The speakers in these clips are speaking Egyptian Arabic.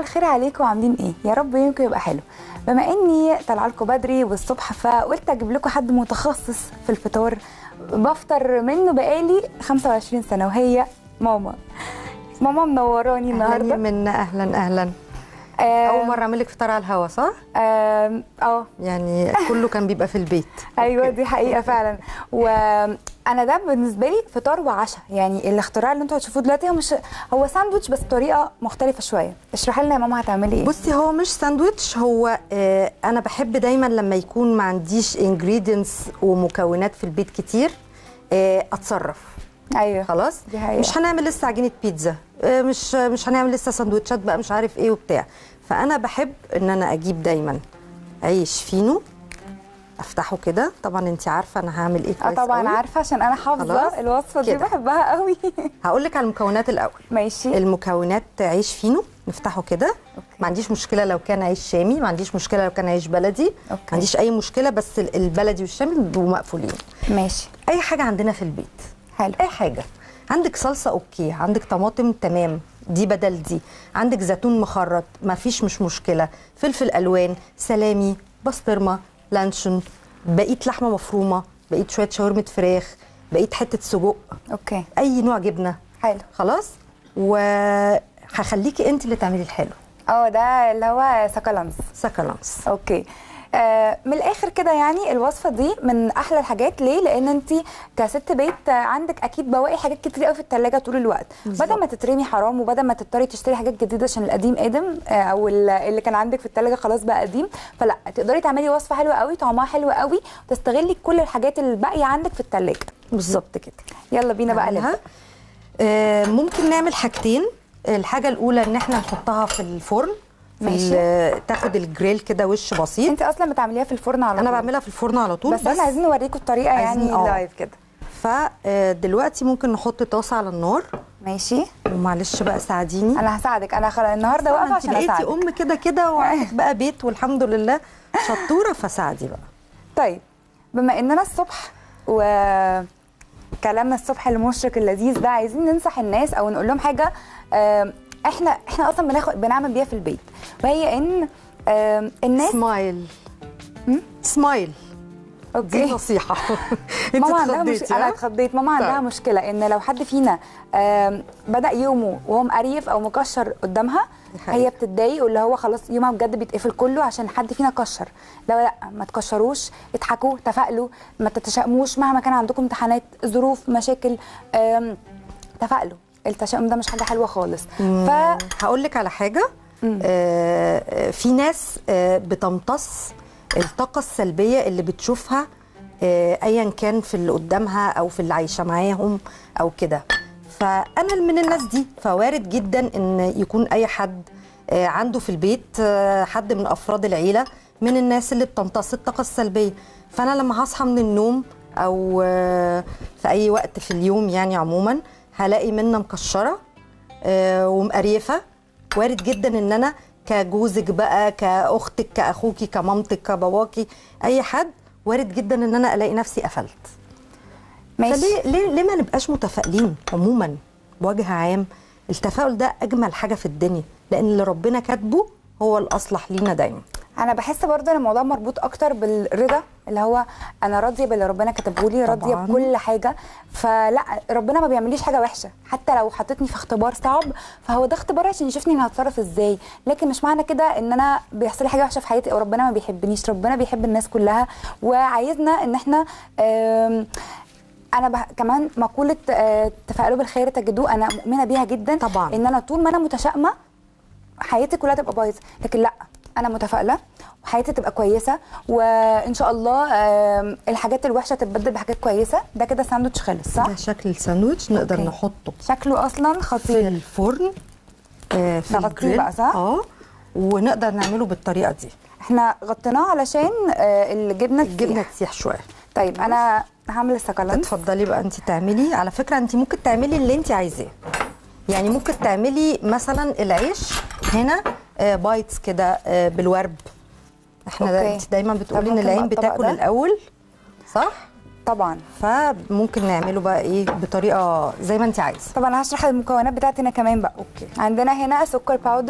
الخير عليكم عاملين ايه يا رب يومكم يبقى حلو بما اني طالعه لكم بدري والصبح فقلت اجيب لكم حد متخصص في الفطار بفطر منه بقالي 25 سنه وهي ماما ماما منوراني اهلا النهارده من اهلا اهلا آه، اول مره اعمل لك فطار على الهوا صح آم، اه يعني كله كان بيبقى في البيت ايوه دي حقيقه فعلا وانا ده بالنسبه لي فطار وعشاء يعني الاختراع اللي انتوا هتشوفوه دلوقتي هو مش هو ساندوتش بس بطريقه مختلفه شويه اشرحي لنا يا ماما هتعملي ايه بصي هو مش ساندويتش هو آه انا بحب دايما لما يكون ما عنديش انجريدينتس ومكونات في البيت كتير آه اتصرف ايوه خلاص دي حقيقة. مش هنعمل لسه عجينه بيتزا آه مش مش هنعمل لسه سندوتشات بقى مش عارف ايه وبتاع فانا بحب ان انا اجيب دايما عيش فينو افتحه كده طبعا انت عارفه انا هعمل ايه اه كويس طبعا قوي. عارفه عشان انا خلاص. حافظه الوصفه دي كده. بحبها قوي هقول لك على المكونات الاول ماشي المكونات عيش فينو نفتحه كده أوكي. ما عنديش مشكله لو كان عيش شامي ما عنديش مشكله لو كان عيش بلدي أوكي. ما عنديش اي مشكله بس ال- البلدي والشامي بيبقوا مقفولين ماشي اي حاجه عندنا في البيت حلو اي حاجه عندك صلصه اوكي عندك طماطم تمام دي بدل دي عندك زيتون مخرط ما فيش مش مشكله فلفل الوان سلامي بسطرمه لانشون بقيت لحمه مفرومه بقيت شويه شاورمه فراخ بقيت حته سجق اوكي اي نوع جبنه حلو خلاص وهخليكي انت اللي تعملي الحلو اه ده اللي هو سكالانس سكالانس اوكي آه من الاخر كده يعني الوصفه دي من احلى الحاجات ليه لان انت كست بيت آه، عندك اكيد بواقي حاجات كتير قوي في الثلاجه طول الوقت بالظبط. بدل ما تترمي حرام وبدل ما تضطري تشتري حاجات جديده عشان القديم ادم آه، او ال- اللي كان عندك في الثلاجه خلاص بقى قديم فلا تقدري تعملي وصفه حلوه قوي طعمها حلو قوي وتستغلي كل الحاجات اللي باقيه عندك في الثلاجه بالظبط كده يلا بينا بقى نعملها. نبدا آه، ممكن نعمل حاجتين الحاجه الاولى ان احنا نحطها في الفرن في ماشي. ال- تاخد الجريل كده وش بسيط انت اصلا بتعمليها في الفرن على انا طول. بعملها في الفرن على طول بس, احنا عايزين نوريكم الطريقه عايزين- يعني اه. لايف كده فدلوقتي ممكن نحط طاسه على النار ماشي ومعلش بقى ساعديني انا هساعدك انا خل... النهارده واقفه انت عشان بقيتي اساعدك ام كده كده وعندك بقى بيت والحمد لله شطوره فساعدي بقى طيب بما اننا الصبح و كلامنا الصبح المشرق اللذيذ ده عايزين ننصح الناس او نقول لهم حاجه آم، احنا احنا اصلا بناخد بنعمل بيها في البيت وهي ان آم، الناس سمايل سمايل دي اوكي نصيحه انت ماما عندها مش... اتخضيتي انا ها؟ اتخضيت ماما عندها طيب. مشكله ان لو حد فينا آم، بدا يومه وهو مقريف او مكشر قدامها دي حقيقة. هي بتتضايق واللي هو خلاص يومها بجد بيتقفل كله عشان حد فينا كشر لا لا ما تكشروش اضحكوا تفائلوا ما تتشائموش مهما كان عندكم امتحانات ظروف مشاكل آم، تفائلوا التشاؤم ده مش حاجه حلوه خالص ف هقول لك على حاجه آه آه، في ناس آه بتمتص الطاقه السلبيه اللي بتشوفها آه ايا كان في اللي قدامها او في اللي عايشه معاهم او كده فانا من الناس دي فوارد جدا ان يكون اي حد آه عنده في البيت آه حد من افراد العيله من الناس اللي بتمتص الطاقه السلبيه فانا لما هصحى من النوم او آه في اي وقت في اليوم يعني عموما هلاقي منى مكشره آه، ومقريفه وارد جدا ان انا كجوزك بقى كاختك كاخوكي كمامتك كباباكي اي حد وارد جدا ان انا الاقي نفسي قفلت ماشي فليه ليه ليه ما نبقاش متفائلين عموما بوجه عام التفاؤل ده اجمل حاجه في الدنيا لان اللي ربنا كاتبه هو الاصلح لينا دايما انا بحس برضه ان الموضوع مربوط اكتر بالرضا اللي هو انا راضيه باللي ربنا كتبه لي راضيه طبعاً. بكل حاجه فلا ربنا ما بيعمليش حاجه وحشه حتى لو حطتني في اختبار صعب فهو ده اختبار عشان يشوفني انا هتصرف ازاي لكن مش معنى كده ان انا بيحصل لي حاجه وحشه في حياتي او ربنا ما بيحبنيش ربنا بيحب الناس كلها وعايزنا ان احنا آم، انا بح... كمان مقوله آه، تفائلوا بالخير تجدوه انا مؤمنه بيها جدا طبعاً. ان انا طول ما انا متشائمه حياتي كلها تبقى بايظه لكن لا انا متفائله وحياتي تبقى كويسه وان شاء الله آم، الحاجات الوحشه تتبدل بحاجات كويسه ده كده ساندوتش خلص صح ده شكل الساندوتش نقدر أوكي. نحطه شكله اصلا في خطير الفرن آه، في نغطيه الجريل بقى، صح؟ اه ونقدر نعمله بالطريقه دي احنا غطيناه علشان آه، الجبنه الجبنه تسيح. تسيح شويه طيب انا هعمل السكالانس اتفضلي بقى انت تعملي على فكره انت ممكن تعملي اللي انت عايزاه يعني ممكن تعملي مثلا العيش هنا آه، بايتس كده آه، بالورب احنا دا أوكي. انت دايما بتقولي ان ممكن العين بقى الطبق بتاكل ده؟ الاول صح طبعا فممكن نعمله بقى ايه بطريقه زي ما انت عايزه طبعا هشرح المكونات بتاعتي انا كمان بقى اوكي عندنا هنا سكر باودر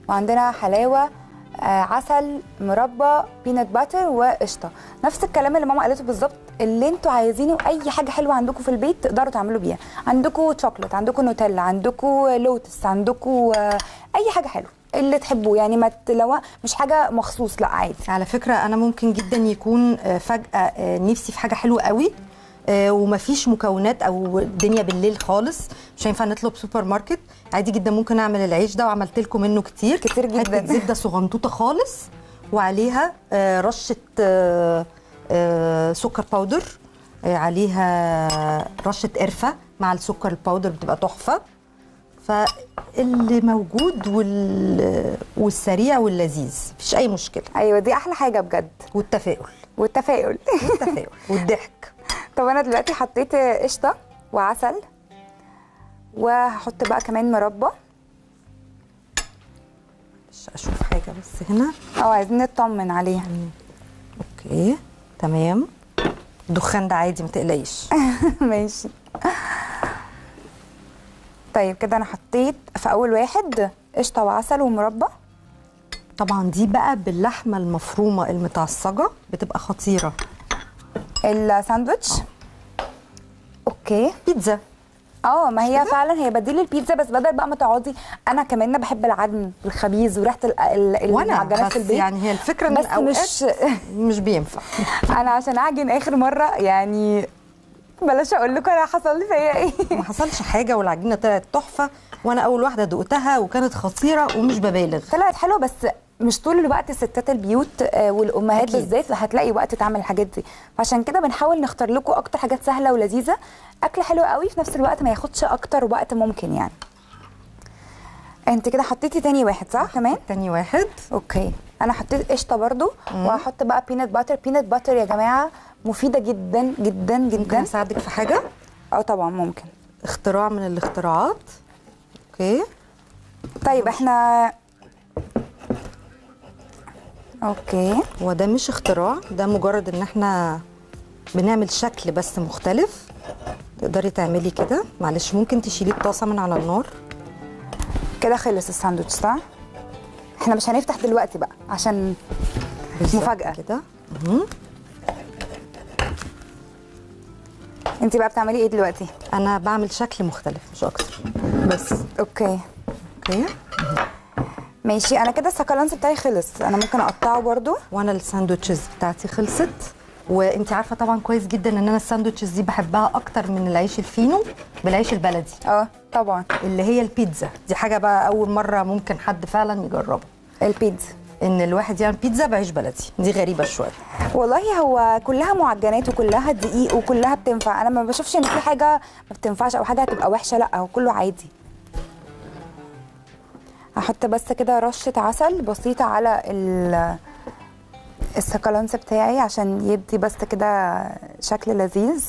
وعندنا حلاوه آه عسل مربى بينات باتر وقشطه نفس الكلام اللي ماما قالته بالظبط اللي انتوا عايزينه اي حاجه حلوه عندكم في البيت تقدروا تعملوا بيها عندكم شوكليت عندكم نوتيلا عندكم لوتس عندكم آه اي حاجه حلوه اللي تحبوه يعني ما ت- لو مش حاجه مخصوص لا عادي على فكره انا ممكن جدا يكون آه، فجاه آه، نفسي في حاجه حلوه قوي آه، ومفيش مكونات او الدنيا بالليل خالص مش هينفع نطلب سوبر ماركت عادي جدا ممكن اعمل العيش ده وعملت لكم منه كتير كتير جداً. حته زبده صغنطوطه خالص وعليها آه، رشه آه، آه، سكر باودر آه، عليها رشه قرفه مع السكر الباودر بتبقى تحفه فاللي موجود وال... والسريع واللذيذ مفيش اي مشكله ايوه دي احلى حاجه بجد والتفاؤل والتفاؤل والتفاؤل والضحك طب انا دلوقتي حطيت قشطه وعسل وهحط بقى كمان مربى مش اشوف حاجه بس هنا اه عايزين نطمن عليها اوكي تمام الدخان ده عادي ما تقلقيش ماشي طيب كده انا حطيت في اول واحد قشطه وعسل ومربى طبعا دي بقى باللحمه المفرومه المتعصجه بتبقى خطيره الساندوتش اوكي بيتزا اه ما هي فعلا هي بديل البيتزا بس بدل بقى ما تقعدي انا كمان بحب العجن والخبيز وريحه ال- ال- وانا المعجنات بس في البيت يعني هي الفكره ان بس اوقات مش مش بينفع انا عشان اعجن اخر مره يعني بلاش اقول لكم انا حصل لي فيا ايه ما حصلش حاجه والعجينه طلعت تحفه وانا اول واحده دقتها وكانت خطيره ومش ببالغ طلعت حلوه بس مش طول الوقت ستات البيوت آه، والامهات أكيد. بالذات هتلاقي وقت تعمل الحاجات دي فعشان كده بنحاول نختار لكم اكتر حاجات سهله ولذيذه اكل حلو قوي في نفس الوقت ما ياخدش اكتر وقت ممكن يعني انت كده حطيتي تاني واحد صح كمان تاني واحد اوكي انا حطيت قشطه برضو وهحط بقى بينات باتر بينات باتر يا جماعه مفيده جدا جدا ممكن جدا اساعدك في حاجه اه طبعا ممكن اختراع من الاختراعات اوكي طيب احنا اوكي هو ده مش اختراع ده مجرد ان احنا بنعمل شكل بس مختلف تقدري تعملي كده معلش ممكن تشيلي الطاسه من على النار كده خلص الساندوتش صح احنا مش هنفتح دلوقتي بقى عشان بالظبط مفاجأة. كده مهم. انت بقى بتعملي ايه دلوقتي انا بعمل شكل مختلف مش اكتر بس اوكي اوكي ماشي انا كده السكالانس بتاعي خلص انا ممكن اقطعه برضو وانا الساندوتشز بتاعتي خلصت وانت عارفه طبعا كويس جدا ان انا الساندوتشز دي بحبها اكتر من العيش الفينو بالعيش البلدي اه طبعا اللي هي البيتزا دي حاجه بقى اول مره ممكن حد فعلا يجربها البيتزا ان الواحد يعمل بيتزا بعيش بلدي دي غريبه شويه والله هو كلها معجنات وكلها دقيق وكلها بتنفع انا ما بشوفش ان في حاجه ما بتنفعش او حاجه هتبقى وحشه لا هو كله عادي هحط بس كده رشه عسل بسيطه على ال السكالانس بتاعي عشان يدي بس كده شكل لذيذ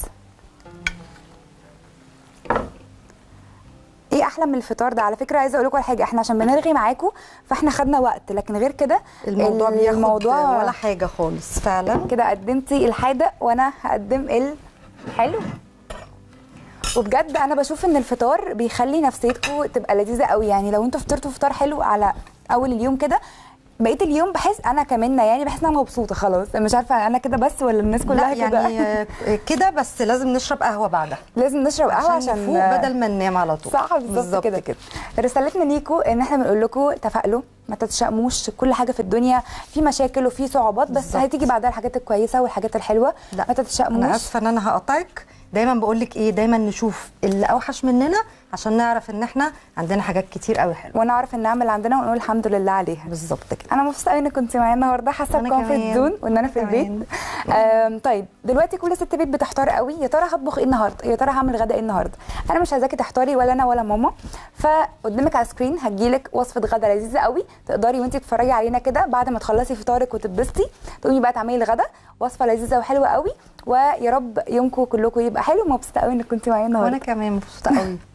ايه احلى من الفطار ده على فكره عايزه اقول لكم على حاجه احنا عشان بنرغي معاكم فاحنا خدنا وقت لكن غير كده الموضوع بياخد الموضوع ولا حاجه خالص فعلا كده قدمتي الحادق وانا هقدم الحلو وبجد انا بشوف ان الفطار بيخلي نفسيتكم تبقى لذيذه قوي يعني لو انتوا فطرتوا فطار حلو على اول اليوم كده بقيه اليوم بحس انا كمان يعني بحس ان انا مبسوطه خلاص مش عارفه انا كده بس ولا الناس لا كلها كده يعني آه، كده بس لازم نشرب قهوه بعدها لازم نشرب قهوه عشان عشان نفوق بدل ما ننام على طول صح بالظبط كده كده رسالتنا ليكم ان احنا بنقول لكم تفائلوا ما تتشائموش كل حاجه في الدنيا في مشاكل وفي صعوبات بس بالظبط. هتيجي بعدها الحاجات الكويسه والحاجات الحلوه لا ما تتشائموش انا اسفه ان انا هقطعك دايما بقول لك ايه دايما نشوف اللي اوحش مننا عشان نعرف ان احنا عندنا حاجات كتير قوي حلوه ونعرف ان نعمل عندنا ونقول الحمد لله عليها بالظبط كده انا مبسوطه قوي انك كنت معايا النهارده حاسه وأنا بكونفورت كمان. زون وان انا في كمان. البيت آم، طيب دلوقتي كل ست بيت بتحتار قوي يا ترى هطبخ ايه النهارده يا ترى هعمل غدا ايه النهارده انا مش عايزاكي تحتاري ولا انا ولا ماما فقدامك على السكرين هتجيلك وصفه غدا لذيذه قوي تقدري وانت تتفرجي علينا كده بعد ما تخلصي فطارك وتتبسطي تقومي بقى تعملي الغدا وصفه لذيذه وحلوه قوي ويا رب يومكم كلكم يبقى حلو مبسوطه قوي انك كنت معايا النهارده وانا كمان مبسوطه قوي